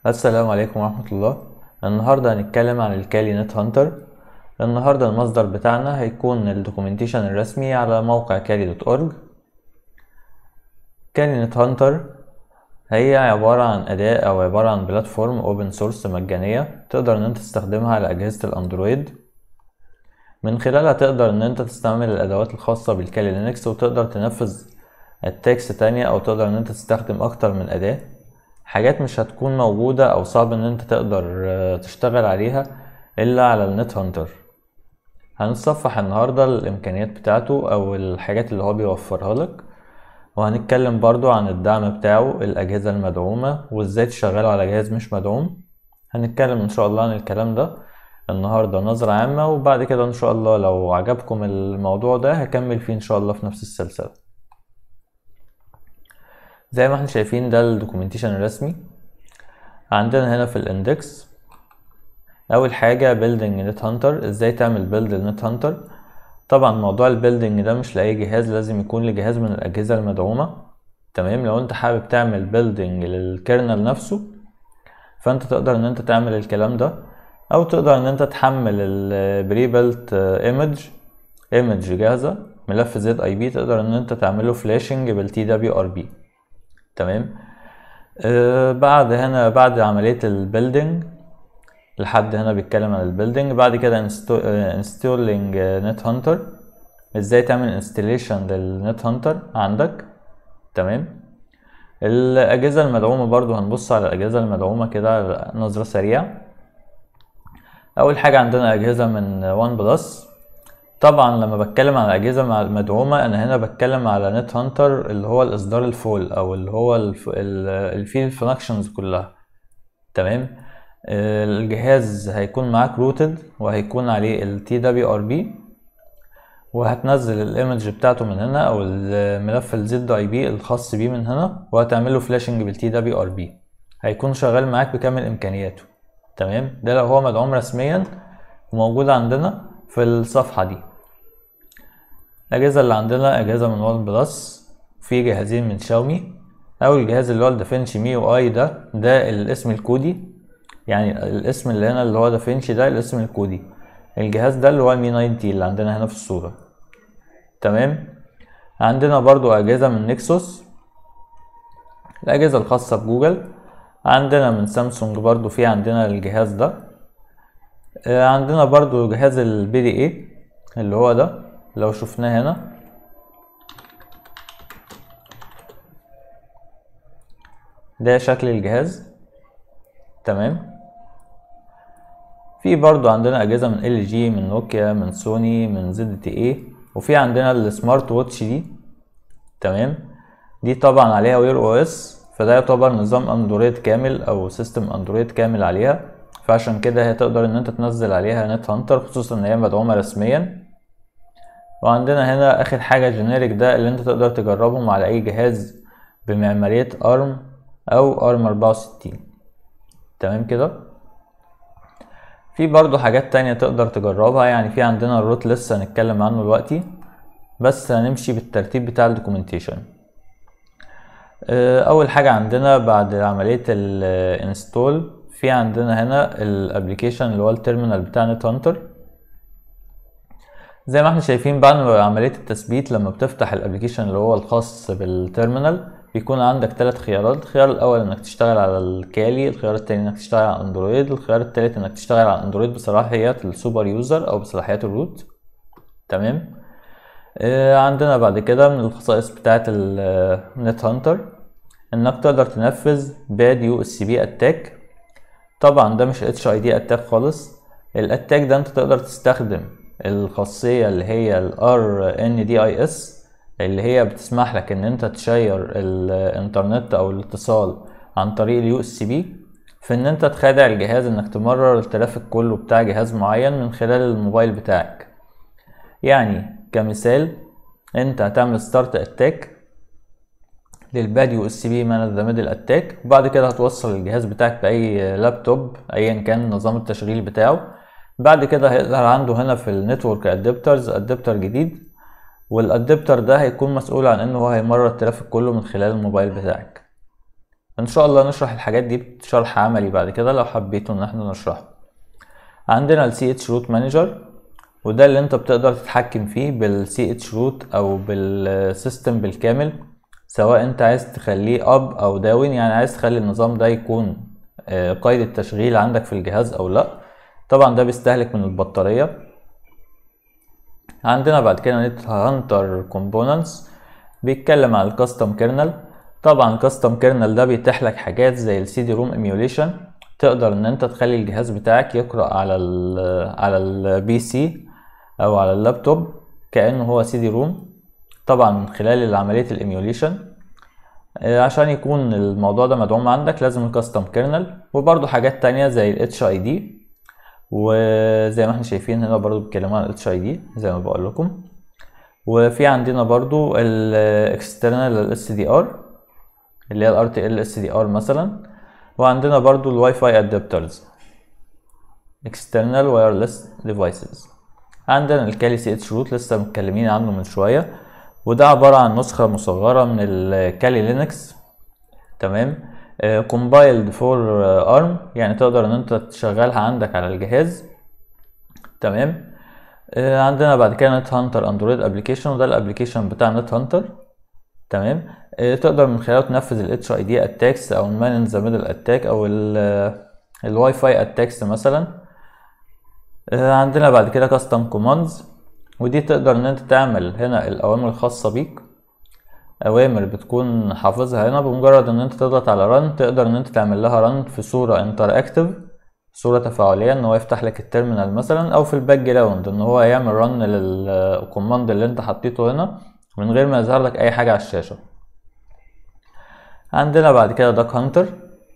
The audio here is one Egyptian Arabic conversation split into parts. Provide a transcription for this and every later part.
السلام عليكم ورحمة الله النهاردة هنتكلم عن الكالي نت هانتر النهاردة المصدر بتاعنا هيكون الدوكيومنتيشن الرسمي على موقع كالي دوت اورج كالي نت هانتر هي عبارة عن أداة أو عبارة عن بلاتفورم اوبن سورس مجانية تقدر إن أنت تستخدمها على أجهزة الأندرويد من خلالها تقدر إن أنت تستعمل الأدوات الخاصة بالكالي لينكس وتقدر تنفذ التكست تانية أو تقدر إن أنت تستخدم أكتر من أداة حاجات مش هتكون موجودة أو صعب إن أنت تقدر تشتغل عليها إلا على النت هانتر هنتصفح النهاردة الإمكانيات بتاعته أو الحاجات اللي هو بيوفرها لك وهنتكلم برضو عن الدعم بتاعه الأجهزة المدعومة وإزاي تشغله على جهاز مش مدعوم هنتكلم إن شاء الله عن الكلام ده النهاردة نظرة عامة وبعد كده إن شاء الله لو عجبكم الموضوع ده هكمل فيه إن شاء الله في نفس السلسلة زي ما احنا شايفين ده الدوكيومنتيشن الرسمي عندنا هنا في الاندكس اول حاجه بيلدينج نت هانتر ازاي تعمل بيلد لنت هانتر طبعا موضوع البيلدينج ده مش لاي جهاز لازم يكون لجهاز من الاجهزه المدعومه تمام لو انت حابب تعمل بيلدينج للكيرنل نفسه فانت تقدر ان انت تعمل الكلام ده او تقدر ان انت تحمل البري بيلت ايمج ايمج جاهزه ملف زد اي بي تقدر ان انت تعمله فلاشنج بالتي دبليو ار بي تمام آه بعد هنا بعد عملية البيلدينج لحد هنا بيتكلم عن البيلدينج بعد كده انستولينج نت هانتر ازاي تعمل انستليشن للنت هانتر عندك تمام الاجهزه المدعومه برضو هنبص على الاجهزه المدعومه كده نظره سريعه اول حاجه عندنا اجهزه من وان بلس طبعا لما بتكلم على اجهزه مدعومه انا هنا بتكلم على نت هانتر اللي هو الاصدار الفول او اللي هو اللي فيه الفانكشنز كلها تمام الجهاز هيكون معاك روتد وهيكون عليه ال TWRP وهتنزل الايمج بتاعته من هنا او الملف ال ZIP الخاص بيه من هنا وهتعمله فلاشنج بال TWRP هيكون شغال معاك بكامل امكانياته تمام ده لو هو مدعوم رسميا وموجود عندنا في الصفحه دي الأجهزة اللي عندنا أجهزة من وان بلس في جهازين من شاومي أو الجهاز اللي هو الدافنشي مي يو اي ده ده الاسم الكودي يعني الاسم اللي هنا اللي هو دافنشي ده الاسم الكودي الجهاز ده اللي هو المي 90 اللي عندنا هنا في الصورة تمام عندنا برضو أجهزة من نكسوس الأجهزة الخاصة بجوجل عندنا من سامسونج برضو في عندنا الجهاز ده عندنا برضو جهاز البي دي اي اللي هو ده لو شفناه هنا ده شكل الجهاز تمام في برضو عندنا اجهزه من ال جي من نوكيا من سوني من زد تي اي وفي عندنا السمارت واتش دي تمام دي طبعا عليها وير او اس فده يعتبر نظام اندرويد كامل او سيستم اندرويد كامل عليها فعشان كده هي تقدر ان انت تنزل عليها نت هانتر خصوصا ان هي مدعومه رسميا وعندنا هنا اخر حاجة جينيريك ده اللي انت تقدر تجربهم على اي جهاز بمعمارية ارم او ارم 64 تمام كده في برضو حاجات تانية تقدر تجربها يعني في عندنا الروت لسه هنتكلم عنه دلوقتي بس هنمشي بالترتيب بتاع الدوكيومنتيشن اول حاجة عندنا بعد عملية الانستول في عندنا هنا الابليكيشن اللي هو التيرمينال بتاع نت هانتر زي ما احنا شايفين بعد عملية التثبيت لما بتفتح الابليكيشن اللي هو الخاص بالتيرمينال بيكون عندك ثلاث خيارات الخيار الاول انك تشتغل على الكالي الخيار الثاني انك تشتغل على اندرويد الخيار الثالث انك تشتغل على اندرويد بصلاحيات السوبر يوزر او بصلاحيات الروت تمام آه عندنا بعد كده من الخصائص بتاعة النت هانتر انك تقدر تنفذ باد يو اس بي اتاك طبعا ده مش اتش اي دي اتاك خالص الاتاك ده انت تقدر تستخدم الخاصية اللي هي ال RNDIS اللي هي بتسمح لك ان انت تشير الانترنت او الاتصال عن طريق اليو اس بي في ان انت تخادع الجهاز انك تمرر الترافيك كله بتاع جهاز معين من خلال الموبايل بتاعك يعني كمثال انت هتعمل ستارت اتاك للباد يو اس بي مان ذا ميدل اتاك وبعد كده هتوصل الجهاز بتاعك باي لابتوب ايا كان نظام التشغيل بتاعه بعد كده هيظهر عنده هنا في النتورك ادابترز ادابتر جديد والادابتر ده هيكون مسؤول عن انه هو هيمرر الترافيك كله من خلال الموبايل بتاعك ان شاء الله نشرح الحاجات دي بشرح عملي بعد كده لو حبيتوا ان احنا نشرحه عندنا ال CH root manager وده اللي انت بتقدر تتحكم فيه بال CH root او بالسيستم بالكامل سواء انت عايز تخليه اب او داون يعني عايز تخلي النظام ده يكون آه، قيد التشغيل عندك في الجهاز او لا طبعا ده بيستهلك من البطارية عندنا بعد كده نت هانتر كومبوننتس بيتكلم عن الكاستم كيرنل طبعا الكاستم كيرنل ده بيتيح لك حاجات زي السي دي روم ايميوليشن تقدر ان انت تخلي الجهاز بتاعك يقرا على ال على البي سي او على اللابتوب كانه هو سي دي روم طبعا من خلال عمليه الايميوليشن عشان يكون الموضوع ده مدعوم عندك لازم الكاستم كيرنل وبرضه حاجات تانية زي الاتش اي دي وزي ما احنا شايفين هنا برضو بيتكلموا عن الاتش اي دي زي ما بقول لكم وفي عندنا برضو الاكسترنال اس دي ار اللي هي الار تي ال اس دي ار مثلا وعندنا برضو الواي فاي ادابترز external wireless devices عندنا الكالي سي اتش روت لسه متكلمين عنه من شويه وده عباره عن نسخه مصغره من الكالي لينكس تمام كومبايلد فور ارم يعني تقدر ان انت تشغلها عندك على الجهاز تمام آه، عندنا بعد كده نت هانتر اندرويد ابلكيشن وده الابلكيشن بتاع نت هانتر تمام آه، تقدر من خلاله تنفذ الاتش اي دي اتاكس او المان ان ذا ميدل اتاك او الواي فاي اتاكس مثلا آه، عندنا بعد كده كاستم كوماندز ودي تقدر ان انت تعمل هنا الاوامر الخاصه بيك اوامر بتكون حافظها هنا بمجرد ان انت تضغط على رن تقدر ان انت تعمل لها رن في صوره انتراكتيف صوره تفاعليه ان هو يفتح لك التيرمينال مثلا او في الباك جراوند ان هو يعمل رن للكوماند اللي انت حطيته هنا من غير ما يظهر لك اي حاجه على الشاشه عندنا بعد كده داك هانتر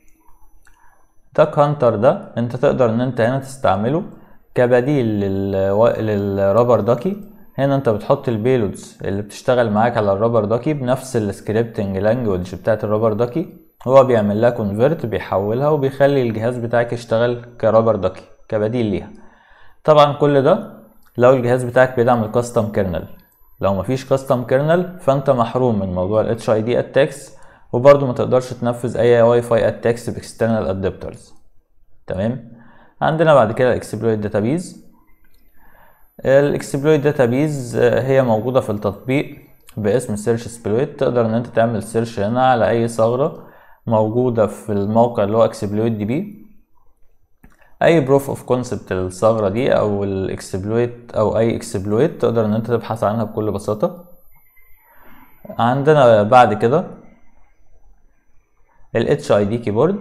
داك هانتر ده انت تقدر ان انت هنا تستعمله كبديل للرابر داكي هنا انت بتحط البيلودز اللي بتشتغل معاك على الرابر داكي بنفس السكريبتنج لانجوج بتاعت الرابر داكي هو بيعمل لها كونفرت بيحولها وبيخلي الجهاز بتاعك يشتغل كرابر داكي كبديل ليها طبعا كل ده لو الجهاز بتاعك بيدعم الكاستم كيرنل لو مفيش كاستم كيرنل فانت محروم من موضوع ال HID اتاكس وبرضه ما تقدرش تنفذ اي واي فاي اتاكس باكسترنال ادابترز تمام عندنا بعد كده الاكسبلويت داتابيز الاكسبلويت داتابيز هي موجوده في التطبيق باسم سيرش سبلويت تقدر ان انت تعمل سيرش هنا على اي ثغره موجوده في الموقع اللي هو اكسبلويت دي بي اي بروف اوف كونسبت للثغره دي او الاكسبلويت او اي اكسبلويت تقدر ان انت تبحث عنها بكل بساطه عندنا بعد كده ال HID كيبورد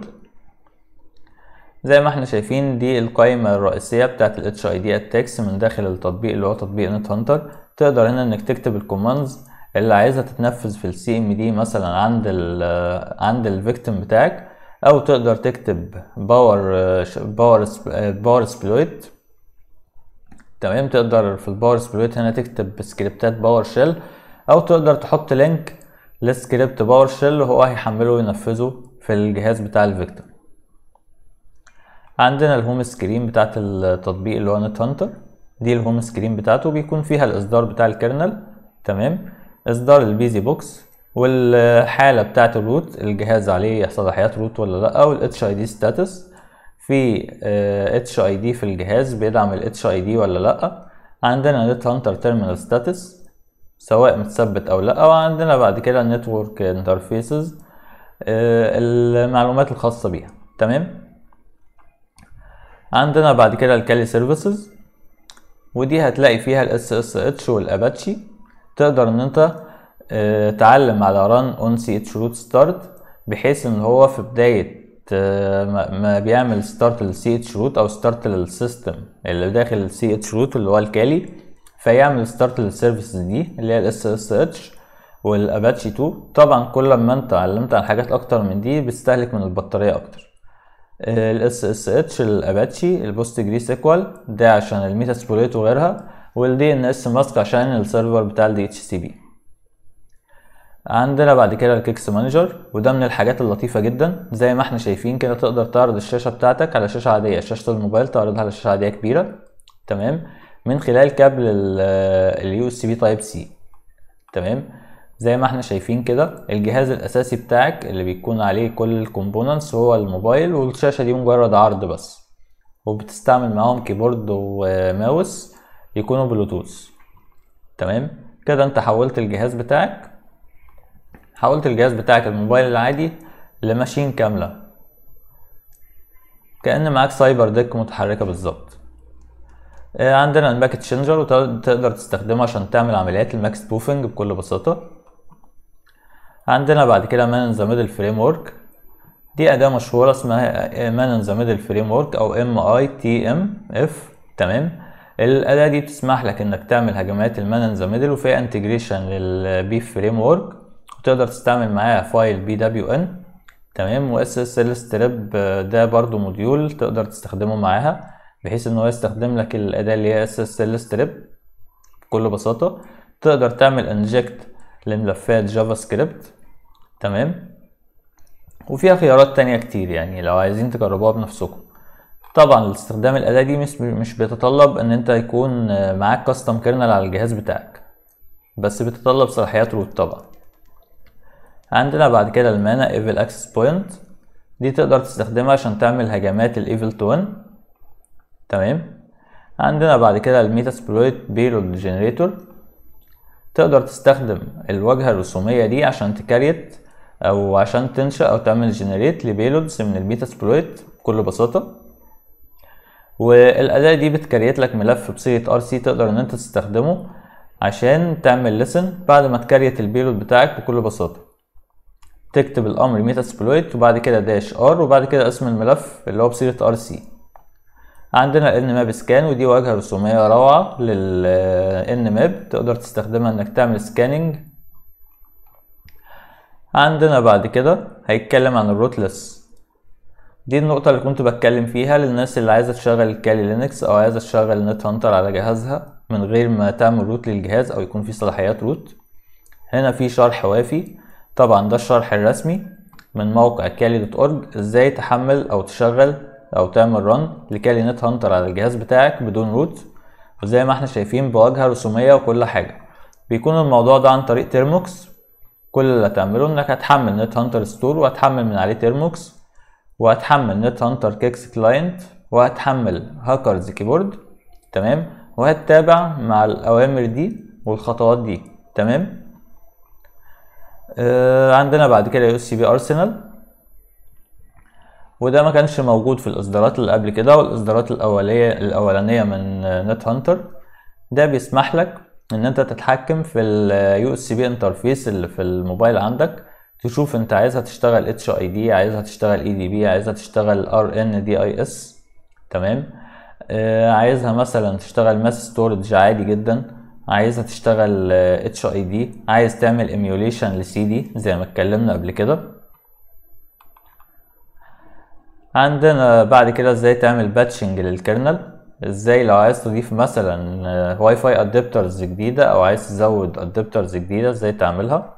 زي ما احنا شايفين دي القائمة الرئيسية بتاعت ال HID attacks من داخل التطبيق اللي هو تطبيق نت هانتر تقدر هنا انك تكتب الكوماندز اللي عايزها تتنفذ في السي ام دي مثلا عند ال عند الفيكتيم بتاعك او تقدر تكتب باور باور باور سبلويت تمام تقدر في الباور سبلويت هنا تكتب سكريبتات باور شيل او تقدر تحط لينك لسكريبت باور شيل هو هيحمله وينفذه في الجهاز بتاع الفيكتور عندنا الهوم سكرين بتاعت التطبيق اللي هو نت هانتر دي الهوم سكرين بتاعته بيكون فيها الاصدار بتاع الكيرنل تمام اصدار البيزي بوكس والحاله بتاعت الروت الجهاز عليه صلاحيات روت ولا لا او الاتش اي دي ستاتس في اتش اي دي في الجهاز بيدعم الاتش اي دي ولا لا عندنا نت هانتر تيرمينال ستاتس سواء متثبت او لا وعندنا بعد كده النتورك انترفيسز المعلومات الخاصه بيها تمام عندنا بعد كده الكالي سيرفيسز ودي هتلاقي فيها الاس اس اتش والاباتشي تقدر ان انت اه تعلم على ران اون سي اتش روت ستارت بحيث ان هو في بداية اه ما بيعمل ستارت للسي اتش روت او ستارت للسيستم اللي داخل السي اتش روت اللي هو الكالي فيعمل ستارت للسيرفيسز دي اللي هي الاس اس اتش والاباتشي 2 طبعا كل ما انت علمت عن حاجات اكتر من دي بتستهلك من البطارية اكتر الاس اس اتش الاباتشي البوست جري سيكوال ده عشان الميتا سبوليت وغيرها والدي ان اس ماسك عشان السيرفر بتاع الدي اتش سي بي عندنا بعد كده الكيكس مانجر وده من الحاجات اللطيفة جدا زي ما احنا شايفين كده تقدر تعرض الشاشة بتاعتك على شاشة عادية شاشة الموبايل تعرضها على شاشة عادية كبيرة تمام من خلال كابل اليو اس بي تايب سي تمام زي ما احنا شايفين كده الجهاز الاساسي بتاعك اللي بيكون عليه كل الكومبوننتس هو الموبايل والشاشة دي مجرد عرض بس وبتستعمل معاهم كيبورد وماوس يكونوا بلوتوث تمام كده انت حولت الجهاز بتاعك حولت الجهاز بتاعك الموبايل العادي لماشين كاملة كأن معاك سايبر ديك متحركة بالظبط آه، عندنا الباكت تشينجر وتقدر تستخدمه عشان تعمل عمليات الماكس بوفنج بكل بساطة عندنا بعد كده مان ذا ميدل فريم ورك دي أداة مشهورة اسمها مان ذا ميدل فريم ورك أو ام اي تي ام اف تمام الأداة دي بتسمح لك إنك تعمل هجمات المان ذا ميدل وفيها انتجريشن للبي فريم ورك وتقدر تستعمل معاها فايل بي دبليو ان تمام و اس اس ال ستريب ده برضو موديول تقدر تستخدمه معاها بحيث ان هو يستخدم لك الاداه اللي هي اس اس ال ستريب بكل بساطه تقدر تعمل انجكت لملفات جافا سكريبت تمام وفيها خيارات تانية كتير يعني لو عايزين تجربوها بنفسكم طبعا استخدام الاداه دي مش مش بيتطلب ان انت يكون معاك كاستم كيرنل على الجهاز بتاعك بس بيتطلب صلاحيات روت طبعا عندنا بعد كده المانا ايفل اكسس بوينت دي تقدر تستخدمها عشان تعمل هجمات الايفل توين تمام عندنا بعد كده الميتا سبلويت بيلود جنريتور تقدر تستخدم الواجهة الرسومية دي عشان تكريت او عشان تنشأ او تعمل جنريت لبيلودز من الميتا سبلويت بكل بساطة والأداة دي بتكريت لك ملف بصيغة ار سي تقدر ان انت تستخدمه عشان تعمل لسن بعد ما تكريت البيلود بتاعك بكل بساطة تكتب الامر ميتا سبلويت وبعد كده داش ار وبعد كده اسم الملف اللي هو بصيغة ار سي عندنا ان ماب سكان ودي واجهة رسومية روعة لل ماب تقدر تستخدمها انك تعمل سكاننج عندنا بعد كده هيتكلم عن الروتلس دي النقطة اللي كنت بتكلم فيها للناس اللي عايزة تشغل كالي لينكس أو عايزة تشغل نت هانتر على جهازها من غير ما تعمل روت للجهاز أو يكون في صلاحيات روت هنا في شرح وافي طبعا ده الشرح الرسمي من موقع كالي دوت اورج ازاي تحمل أو تشغل أو تعمل رن لكالي نت هانتر على الجهاز بتاعك بدون روت وزي ما احنا شايفين بواجهة رسومية وكل حاجة بيكون الموضوع ده عن طريق تيرموكس كل اللي هتعمله انك هتحمل نت هانتر ستور وهتحمل من عليه تيرموكس وهتحمل نت هانتر كيكس كلاينت وهتحمل هاكرز كيبورد تمام وهتتابع مع الاوامر دي والخطوات دي تمام آه عندنا بعد كده يو اس بي ارسنال وده ما كانش موجود في الاصدارات اللي قبل كده والاصدارات الاوليه الاولانيه من نت هانتر ده بيسمح لك ان انت تتحكم في اليو اس بي انترفيس اللي في الموبايل عندك تشوف انت عايزها تشتغل اتش اي دي عايزها تشتغل اي دي بي عايزها تشتغل ار ان دي اي اس تمام آه عايزها مثلا تشتغل ماس ستورج عادي جدا عايزها تشتغل اتش اي دي عايز تعمل ايميوليشن لسي دي زي ما اتكلمنا قبل كده عندنا بعد كده ازاي تعمل باتشنج للكرنل ازاي لو عايز تضيف مثلا واي فاي ادابترز جديده او عايز تزود ادابترز جديده ازاي تعملها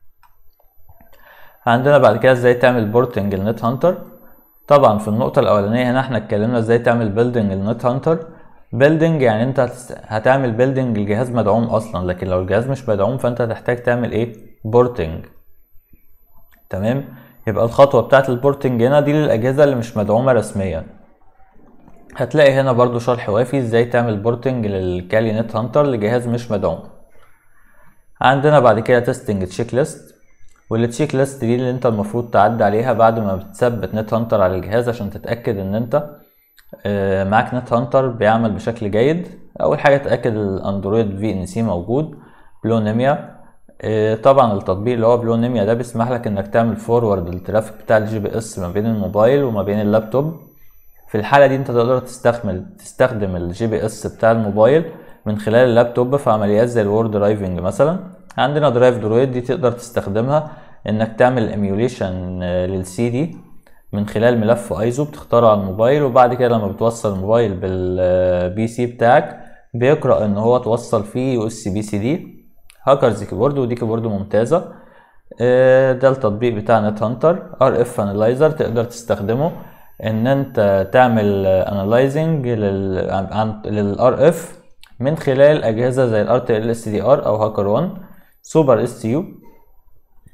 عندنا بعد كده ازاي تعمل بورتنج للنت هانتر طبعا في النقطه الاولانيه هنا احنا اتكلمنا ازاي تعمل بيلدنج للنت هانتر بيلدنج يعني انت هتعمل بيلدنج الجهاز مدعوم اصلا لكن لو الجهاز مش مدعوم فانت هتحتاج تعمل ايه بورتنج تمام يبقى الخطوه بتاعت البورتنج هنا دي للاجهزه اللي مش مدعومه رسميا هتلاقي هنا برضو شرح وافي ازاي تعمل بورتنج للكالي نت هانتر لجهاز مش مدعوم عندنا بعد كده تيستنج تشيك ليست والتشيك ليست دي اللي انت المفروض تعدي عليها بعد ما بتثبت نت هانتر على الجهاز عشان تتاكد ان انت معاك نت هانتر بيعمل بشكل جيد اول حاجه تاكد الاندرويد في ان سي موجود بلونيميا طبعا التطبيق اللي هو بلونيميا ده بيسمح لك انك تعمل فورورد للترافيك بتاع الجي بي اس ما بين الموبايل وما بين اللابتوب في الحالة دي انت تقدر تستخدم تستخدم الجي بي اس بتاع الموبايل من خلال اللابتوب في عمليات زي الوورد درايفنج مثلا عندنا درايف درويد دي تقدر تستخدمها انك تعمل ايميوليشن للسي دي من خلال ملف ايزو بتختاره على الموبايل وبعد كده لما بتوصل الموبايل بالبي سي بتاعك بيقرا ان هو توصل فيه يو اس بي سي دي هاكرز كيبورد ودي كيبورد ممتازه ده التطبيق بتاع نت هانتر ار اف انالايزر تقدر تستخدمه ان انت تعمل انالايزنج للار اف من خلال اجهزه زي الار تي ال اس دي ار او هاكر 1 سوبر اس يو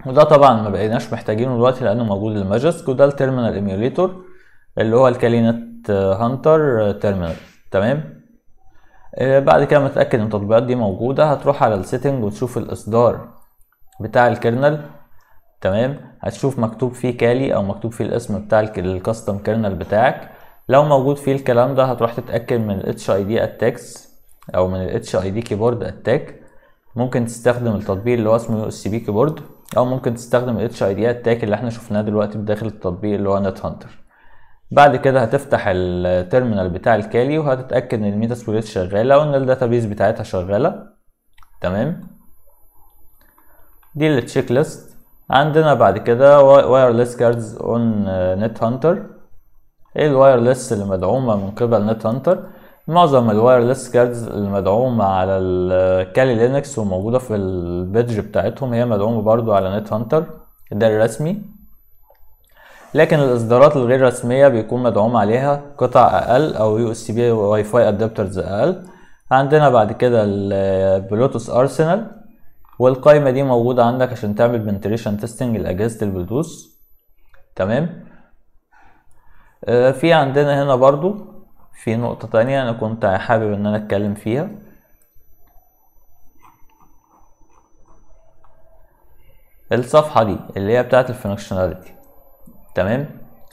وده طبعا ما بقيناش محتاجينه دلوقتي لانه موجود الماجسك وده التيرمينال ايميوليتور اللي هو الكالينت هانتر تيرمينال تمام آه، بعد كده متأكد ان التطبيقات دي موجودة هتروح على السيتنج وتشوف الاصدار بتاع الكيرنل تمام هتشوف مكتوب فيه كالي او مكتوب فيه الاسم بتاع الكاستم كيرنل بتاعك لو موجود فيه الكلام ده هتروح تتأكد من ال HID attacks او من ال HID keyboard attack ممكن تستخدم التطبيق اللي هو اسمه USB keyboard او ممكن تستخدم ال HID attack اللي احنا شفناه دلوقتي بداخل التطبيق اللي هو نت هانتر بعد كده هتفتح التيرمينال بتاع الكالي وهتتأكد ان الميتا سبوريت شغالة وان الداتابيز بتاعتها شغالة تمام دي التشيك ليست عندنا بعد كده وايرلس كاردز اون نت هانتر ايه الوايرلس اللي مدعومة من قبل نت هانتر معظم الوايرلس كاردز المدعومة على الكالي لينكس وموجودة في البيدج بتاعتهم هي مدعومة برضو على نت هانتر ده الرسمي لكن الاصدارات الغير رسميه بيكون مدعوم عليها قطع اقل او يو اس بي واي فاي ادابترز اقل عندنا بعد كده البلوتوث ارسنال والقائمه دي موجوده عندك عشان تعمل بنتريشن تيستنج لاجهزه البلوتوث تمام آه، في عندنا هنا برضو في نقطة تانية أنا كنت حابب إن أنا أتكلم فيها الصفحة دي اللي هي بتاعت الفانكشناليتي تمام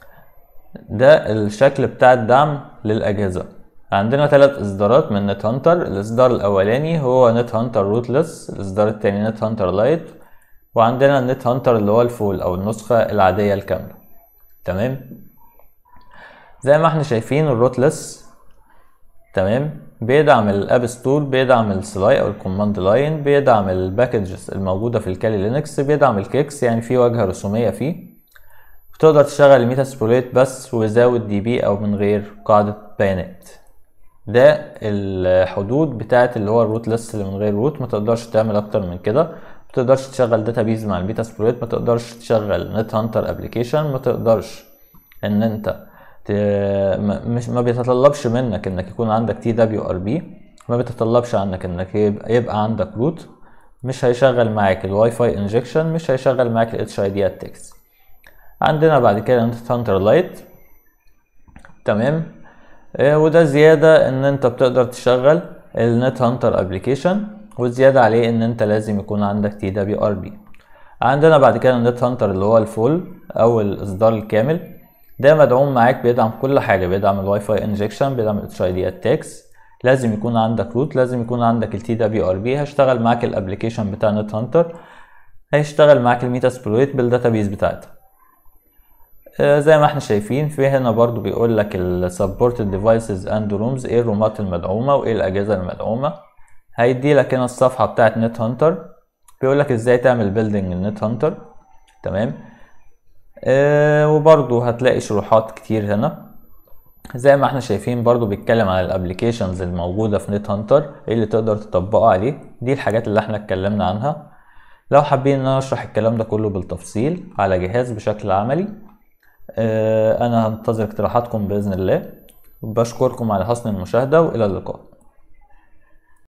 ده الشكل بتاع الدعم للأجهزة عندنا ثلاث إصدارات من نت هانتر الإصدار الأولاني هو نت هانتر روتلس الإصدار التاني نت هانتر لايت وعندنا النت هانتر اللي هو الفول أو النسخة العادية الكاملة تمام زي ما احنا شايفين الروتلس تمام بيدعم الاب ستور بيدعم السلاي او الكوماند لاين بيدعم الباكجز الموجوده في الكالي لينكس بيدعم الكيكس يعني في واجهه رسوميه فيه تقدر تشغل الميتا سبوليت بس وزاوت دي بي او من غير قاعدة بيانات ده الحدود بتاعت اللي هو الروت ليست اللي من غير روت ما تقدرش تعمل اكتر من كده ما تقدرش تشغل داتابيز مع الميتا سبوليت ما تقدرش تشغل نت هانتر ابلكيشن ما تقدرش ان انت ت... ما- مش ما بيتطلبش منك انك يكون عندك تي دبليو ار بي ما بيتطلبش عنك انك يبقى, يبقى عندك روت مش هيشغل معاك الواي فاي انجكشن مش هيشغل معاك الاتش اي دي اتكس عندنا بعد كده نت هانتر لايت تمام آه، وده زيادة ان انت بتقدر تشغل النت هانتر ابلكيشن والزيادة عليه ان انت لازم يكون عندك تي دبليو ار بي عندنا بعد كده النت هانتر اللي هو الفول او الاصدار الكامل ده مدعوم معاك بيدعم كل حاجة بيدعم الواي فاي انجكشن بيدعم الاتش اي دي اتاكس لازم يكون عندك روت لازم يكون عندك التي دبليو ار بي هيشتغل معاك الابلكيشن بتاع نت هانتر هيشتغل معاك الميتا سبلويت بالداتابيز بتاعتها آه، زي ما احنا شايفين في هنا برضو بيقول لك ال supported devices and rooms ايه الرومات المدعومة وايه الأجهزة المدعومة هيدي لك هنا الصفحة بتاعت نت هانتر بيقول لك ازاي تعمل بيلدينج النت هانتر تمام آه وبرضو هتلاقي شروحات كتير هنا زي ما احنا شايفين برضو بيتكلم عن الابليكيشنز الموجودة في نت هانتر ايه اللي تقدر تطبقه عليه دي الحاجات اللي احنا اتكلمنا عنها لو حابين ان انا اشرح الكلام ده كله بالتفصيل على جهاز بشكل عملي آه، انا هنتظر اقتراحاتكم باذن الله بشكركم على حسن المشاهده والى اللقاء